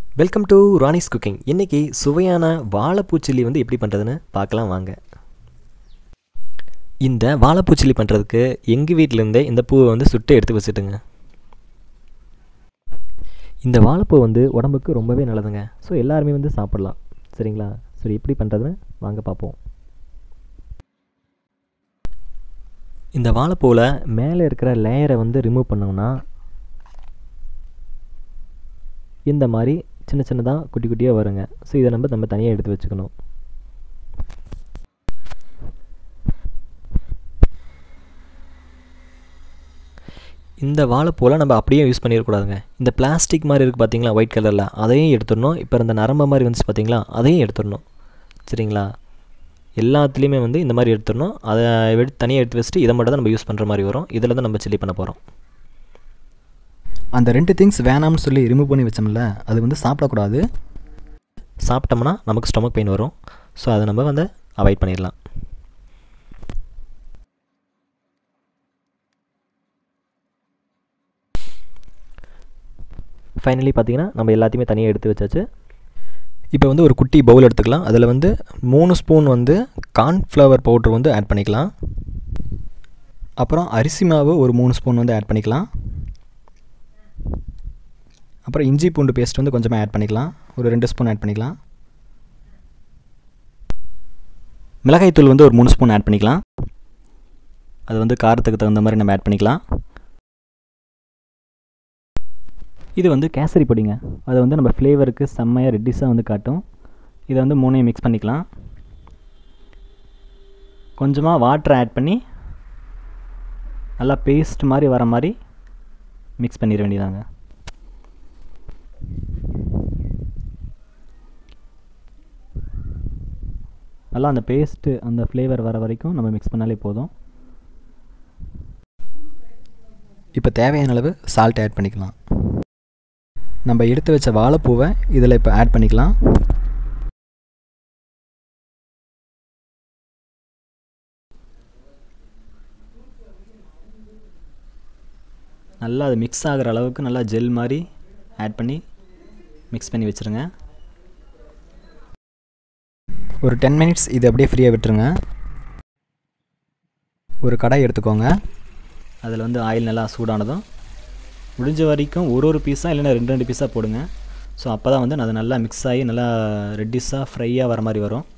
welcome to Rani's cooking இன்றைக்கி சுவையான வாழைப்பூ சில்லி வந்து எப்படி பண்ணுறதுன்னு பார்க்கலாம் வாங்க இந்த வாழைப்பூ சில்லி பண்ணுறதுக்கு எங்கள் வீட்டிலேருந்தே இந்த பூவை வந்து சுட்டு எடுத்து வச்சுட்டுங்க இந்த வாழைப்பூ வந்து உடம்புக்கு ரொம்பவே நல்லதுங்க ஸோ எல்லாருமே வந்து சாப்பிட்லாம் சரிங்களா சரி எப்படி பண்ணுறதுன்னு வாங்க பார்ப்போம் இந்த வாழைப்பூவில் மேலே இருக்கிற லேயரை வந்து ரிமூவ் பண்ணோம்னா இந்த மாதிரி சின்ன சின்னதாக குட்டி குட்டியாக வருங்க ஸோ இதை நம்ம நம்ம தனியாக எடுத்து வச்சுக்கணும் இந்த வாழைப்பூவில் நம்ம அப்படியே யூஸ் பண்ணிடக்கூடாதுங்க இந்த பிளாஸ்டிக் மாதிரி இருக்குது பார்த்தீங்களா ஒயிட் கலரில் அதையும் எடுத்துடணும் இப்போ இந்த நரம்பு மாதிரி வந்துச்சு பார்த்தீங்களா அதையும் எடுத்துடணும் சரிங்களா எல்லாத்துலேயுமே வந்து இந்த மாதிரி எடுத்துடணும் அதை எடுத்து தனியாக எடுத்து வச்சுட்டு இதை மட்டும் தான் நம்ம யூஸ் பண்ணுற மாதிரி வரும் இதில் தான் நம்ம சில்லி பண்ண போகிறோம் அந்த ரெண்டு திங்ஸ் வேணாம்னு சொல்லி ரிமூவ் பண்ணி வச்சோம்ல அது வந்து சாப்பிடக்கூடாது சாப்பிட்டோம்னா நமக்கு ஸ்டொமக் பெயின் வரும் ஸோ அதை நம்ம வந்து அவாய்ட் பண்ணிடலாம் ஃபைனலி பார்த்தீங்கன்னா நம்ம எல்லாத்தையுமே தனியாக எடுத்து வச்சாச்சு இப்போ வந்து ஒரு குட்டி பவுல் எடுத்துக்கலாம் அதில் வந்து மூணு ஸ்பூன் வந்து கார்ன்ஃப்ளவர் பவுட்ரு வந்து ஆட் பண்ணிக்கலாம் அப்புறம் அரிசி மாவு ஒரு மூணு ஸ்பூன் வந்து ஆட் பண்ணிக்கலாம் அப்புறம் இஞ்சி பூண்டு பேஸ்ட் வந்து கொஞ்சமாக ஆட் பண்ணிக்கலாம் ஒரு ரெண்டு ஸ்பூன் ஆட் பண்ணிக்கலாம் மிளகாய்த்தூள் வந்து ஒரு மூணு ஸ்பூன் ஆட் பண்ணிக்கலாம் அது வந்து காரத்துக்கு தகுந்த மாதிரி நம்ம ஆட் பண்ணிக்கலாம் இது வந்து கேசரி பொடிங்க அது வந்து நம்ம ஃப்ளேவருக்கு செம்மையாக ரெட்டிஸாக வந்து காட்டும் இதை வந்து மூணையும் மிக்ஸ் பண்ணிக்கலாம் கொஞ்சமாக வாட்டர் ஆட் பண்ணி நல்லா பேஸ்ட் மாதிரி வர மாதிரி மிக்ஸ் பண்ணிட வேண்டியதாங்க நல்லா அந்த பேஸ்ட்டு அந்த ஃப்ளேவர் வர வரைக்கும் நம்ம மிக்ஸ் பண்ணாலே போதும் இப்போ தேவையான அளவு சால்ட் ஆட் பண்ணிக்கலாம் நம்ம எடுத்து வச்ச வாழைப்பூவை இதில் இப்போ ஆட் பண்ணிக்கலாம் நல்லா அது மிக்ஸ் ஆகிற அளவுக்கு நல்லா ஜெல் மாதிரி ஆட் பண்ணி மிக்ஸ் பண்ணி வச்சுருங்க ஒரு டென் மினிட்ஸ் இது அப்படியே ஃப்ரீயாக விட்டுருங்க ஒரு கடாய் எடுத்துக்கோங்க அதில் வந்து ஆயில் நல்லா சூடானதும் முடிஞ்ச வரைக்கும் ஒரு ஒரு பீஸாக இல்லைன்னா ரெண்டு ரெண்டு பீஸாக போடுங்க ஸோ அப்போ தான் வந்து அது நல்லா மிக்ஸ் ஆகி நல்லா ரெட்டிஸாக ஃப்ரையாக வர மாதிரி வரும்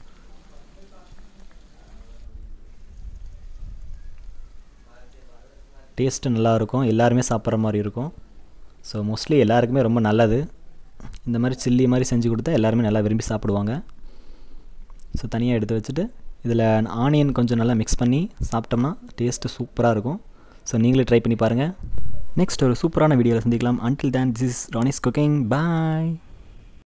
டேஸ்ட்டு நல்லாயிருக்கும் எல்லாருமே சாப்பிட்ற மாதிரி இருக்கும் ஸோ மோஸ்ட்லி எல்லாருக்குமே ரொம்ப நல்லது இந்த மாதிரி சில்லி மாதிரி செஞ்சு கொடுத்தா எல்லாருமே நல்லா விரும்பி சாப்பிடுவாங்க ஸோ தனியாக எடுத்து வச்சுட்டு இதில் ஆனியன் கொஞ்சம் நல்லா மிக்ஸ் பண்ணி சாப்பிட்டோம்னா டேஸ்ட்டு சூப்பராக இருக்கும் ஸோ நீங்களே ட்ரை பண்ணி பாருங்கள் நெக்ஸ்ட் ஒரு சூப்பரான வீடியோவில் சந்திக்கலாம் until then this is Rani's cooking bye